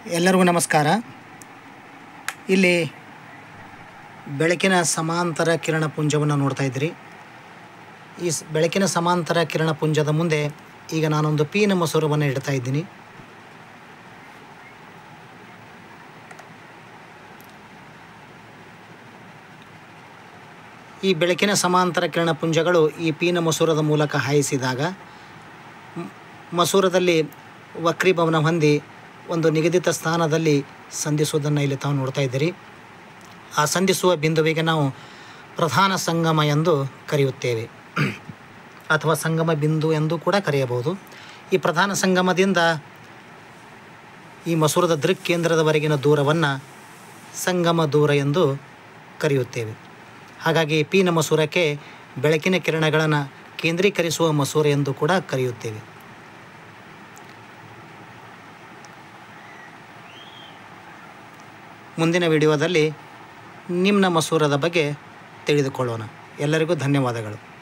ಎಲ್ಲರಿಗೂ ನಮಸ್ಕಾರ ಇಲ್ಲಿ ಬೆಳಕಿನ ಸಮಾಂತರ ಕಿರಣಪುಂಜವನ್ನು ನೋಡ್ತಾ ಇದ್ದೀರಿ ಈ ಸ್- ಬೆಳಕಿನ ಸಮಾಂತರ ಕಿರಣಪುಂಜದ ಮುಂದೆ ಈಗ ನಾನೊಂದು ಪೀನ ಮಸೂರವನ್ನು ಇಡ್ತಾ ಇದ್ದೀನಿ ಈ ಬೆಳಕಿನ ಸಮಾಂತರ ಕಿರಣಪುಂಜಗಳು ಈ ಪೀನ ಮಸೂರದ ಮೂಲಕ ಹಾಯಿಸಿದಾಗ ಮ್- ಮಸೂರದಲ್ಲಿ ವಕ್ರೀಭವನ ಹೊಂದಿ ಒಂದು ನಿಗದಿತ ಸ್ಥಾನದಲ್ಲಿ ಸಂಧಿಸುವುದನ್ನು ಇಲ್ಲಿ ತಾವು ನೋಡ್ತಾ ಇದ್ದೀರಿ ಆ ಸಂಧಿಸುವ ಬಿಂದುವಿಗೆ ನಾವು ಪ್ರಧಾನ ಸಂಗಮ ಎಂದು ಕರೆಯುತ್ತೇವೆ ಅಥವಾ ಸಂಗಮ ಬಿಂದು ಎಂದು ಕೂಡ ಕರೆಯಬಹುದು ಈ ಪ್ರಧಾನ ಸಂಗಮದಿಂದ ಈ ಮಸೂರದ ದೃಕ್ಕೇಂದ್ರದವರೆಗಿನ ದೂರವನ್ನು ಸಂಗಮ ದೂರ ಎಂದು ಕರೆಯುತ್ತೇವೆ ಹಾಗಾಗಿ ಪೀನ ಮಸೂರಕ್ಕೆ ಬೆಳಕಿನ ಕಿರಣಗಳನ್ನು ಕೇಂದ್ರೀಕರಿಸುವ ಮಸೂರ ಎಂದು ಕೂಡ ಕರೆಯುತ್ತೇವೆ ಮುಂದಿನ ವಿಡಿಯೋದಲ್ಲಿ ನಿಮ್ನ ಮಸೂರದ ಬಗ್ಗೆ ತಿಳಿದುಕೊಳ್ಳೋಣ ಎಲ್ಲರಿಗೂ ಧನ್ಯವಾದಗಳು